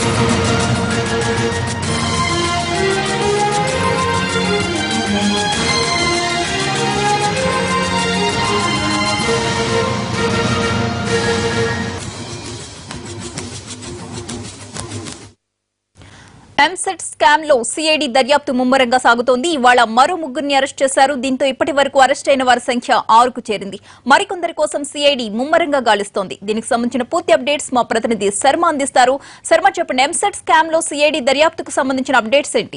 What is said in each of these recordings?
EAMCET scam లో CID దర్యాప్తు ముమ్మరంగా సాగుతోంది ఇవాళ మరో ముగ్గురిని అరెస్ట్ చేశారు దీంతో ఇప్పటి వరకు అరెస్ట్ అయిన వారి సంఖ్య ఆరుకు చేరింది మరికొందరి కోసం సిఐడి ముమ్మరంగా గాలిస్తోంది దీనికి సంబంధించిన పూర్తి అప్డేట్స్ మా ప్రతినిధి శర్మ అందిస్తారు శర్మ చెప్పండి ఎంసెట్ స్కామ్ లో సిఐడి దర్యాప్తుకు సంబంధించిన అప్డేట్స్ ఏంటి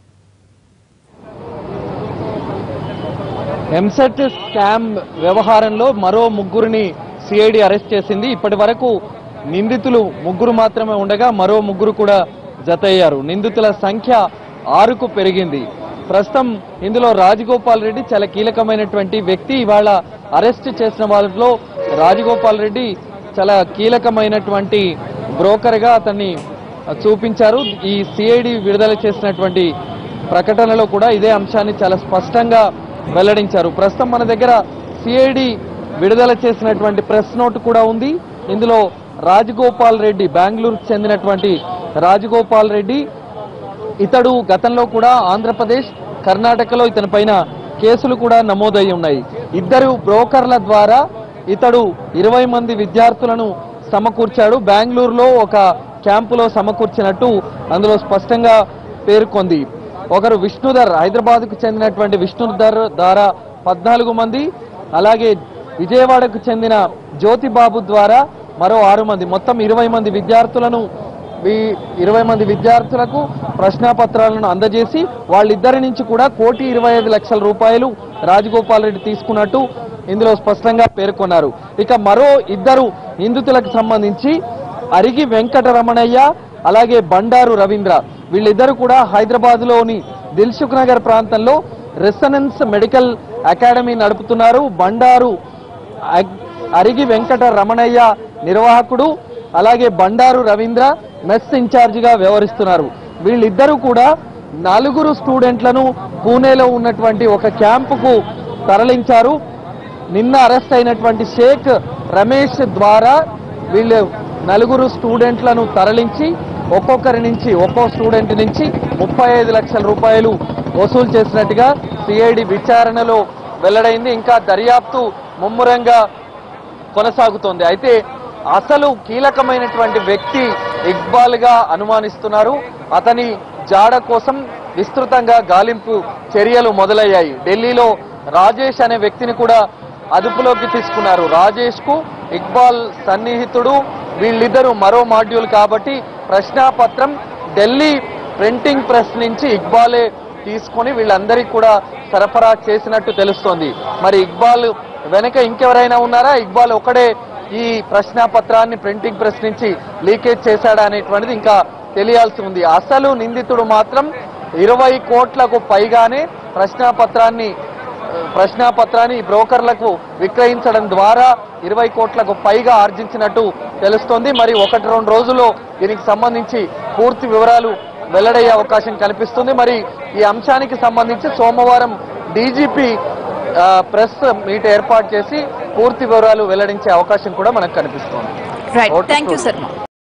ఎంసెట్ స్కామ్ వ్యవహారంలో మరో ముగ్గురిని సిఐడి అరెస్ట్ చేసింది ఇప్పటి వరకు నిందితులు ముగ్గురు మాత్రమే ఉండగా మరో ముగ్గురు కూడా జతయ్యారు నిందితుల సంఖ్య ఆరుకు పెరిగింది ప్రస్తుతం ఇందులో రాజగోపాల్ రెడ్డి చాలా కీలకమైనటువంటి వ్యక్తి ఇవాళ అరెస్ట్ చేసిన వాళ్ళలో రాజగోపాల్ రెడ్డి చాలా కీలకమైనటువంటి బ్రోకర్గా అతన్ని చూపించారు ఈ సిఐడి విడుదల చేసినటువంటి ప్రకటనలో కూడా ఇదే అంశాన్ని చాలా స్పష్టంగా వెల్లడించారు ప్రస్తుతం మన దగ్గర సిఐడి విడుదల చేసినటువంటి ప్రెస్ నోట్ కూడా ఉంది ఇందులో రాజగోపాల్ రెడ్డి బెంగళూరుకు చెందినటువంటి రాజగోపాల్ రెడ్డి ఇతడు గతంలో కూడా ఆంధ్రప్రదేశ్ కర్ణాటకలో ఇతని పైన కేసులు కూడా నమోదై ఉన్నాయి ఇద్దరు బ్రోకర్ల ద్వారా ఇతడు ఇరవై మంది విద్యార్థులను సమకూర్చాడు బెంగళూరులో ఒక క్యాంపులో సమకూర్చినట్టు అందులో స్పష్టంగా పేర్కొంది ఒకరు విష్ణుధర్ హైదరాబాద్కు చెందినటువంటి విష్ణుధర్ ద్వారా పద్నాలుగు మంది అలాగే విజయవాడకు చెందిన జ్యోతిబాబు ద్వారా మరో ఆరు మంది మొత్తం ఇరవై మంది విద్యార్థులను ఈ ఇరవై మంది విద్యార్థులకు ప్రశ్నాపత్రాలను అందజేసి వాళ్ళిద్దరి నుంచి కూడా కోటి ఇరవై ఐదు లక్షల రూపాయలు రాజగోపాల్ రెడ్డి తీసుకున్నట్టు ఇందులో స్పష్టంగా పేర్కొన్నారు ఇక మరో ఇద్దరు నిందితులకు సంబంధించి అరిగి వెంకటరమణయ్య అలాగే బండారు రవీంద్ర వీళ్ళిద్దరు కూడా హైదరాబాద్ లోని దిల్సుఖ్ నగర్ ప్రాంతంలో రెసనెన్స్ మెడికల్ అకాడమీ నడుపుతున్నారు బండారు అగ్- అరిగి వెంకట రమణయ్య నిర్వాహకుడు అలాగే బండారు రవీంద్ర మెస్ ఇన్ఛార్జిగా వ్యవహరిస్తున్నారు వీళ్ళిద్దరూ కూడా నలుగురు స్టూడెంట్లను పూణేలో ఉన్నటువంటి ఒక క్యాంపుకు తరలించారు నిన్న అరెస్ట్ అయినటువంటి షేక్ రమేష్ ద్వారా వీళ్ళు నలుగురు స్టూడెంట్లను తరలించి ఒక్కొక్కరి నుంచి ఒక్కో స్టూడెంట్ నుంచి ముప్పై ఐదు లక్షల రూపాయలు వసూలు చేసినట్టుగా సిఐడి విచారణలో వెల్లడైంది ఇంకా దర్యాప్తు ముమ్మరంగా కొనసాగుతోంది అయితే అసలు కీలకమైనటువంటి వ్యక్తి ఇక్బాల్ గా అనుమానిస్తున్నారు అతని జాడ కోసం విస్తృతంగా గాలింపు చర్యలు మొదలయ్యాయి ఢిల్లీలో రాజేష్ అనే వ్యక్తిని కూడా అదుపులోకి తీసుకున్నారు రాజేష్ కు ఇక్బాల్ సన్నిహితుడు వీళ్ళిద్దరూ మరో మాడ్యూల్ కాబట్టి ప్రశ్నాపత్రం ఢిల్లీ ప్రింటింగ్ ప్రెస్ నుంచి ఇక్బాలే తీసుకొని వీళ్ళందరికీ కూడా సరఫరా చేసినట్టు తెలుస్తోంది మరి ఇక్బాల్ వెనక ఇంకెవరైనా ఉన్నారా ఇక్బాల్ ఒకడే ఈ ప్రశ్నాపత్రాన్ని ప్రింటింగ్ ప్రెస్ నుంచి లీకేజ్ చేశాడా అనేటువంటిది ఇంకా తెలియాల్సి ఉంది అసలు నిందితుడు మాత్రం ఇరవై కోట్లకు పైగానే ప్రశ్నాపత్రాన్ని ప్రశ్నాపత్రాన్ని ఈ బ్రోకర్లకు విక్రయించడం ద్వారా ఇరవై కోట్లకు పైగా ఆర్జించినట్టు తెలుస్తోంది మరి ఒకటి రెండు రోజుల్లో దీనికి సంబంధించి పూర్తి వివరాలు వెల్లడయ్యే అవకాశం కనిపిస్తుంది మరి ఈ అంశానికి సంబంధించి సోమవారం డీజీపీ ప్రెస్ మీట్ ఏర్పాటు చేసి పూర్తి వివరాలు వెల్లడించే అవకాశం కూడా మనకు కనిపిస్తోంది రైట్ ఓటు థ్యాంక్ యూ చూడు. శర్మ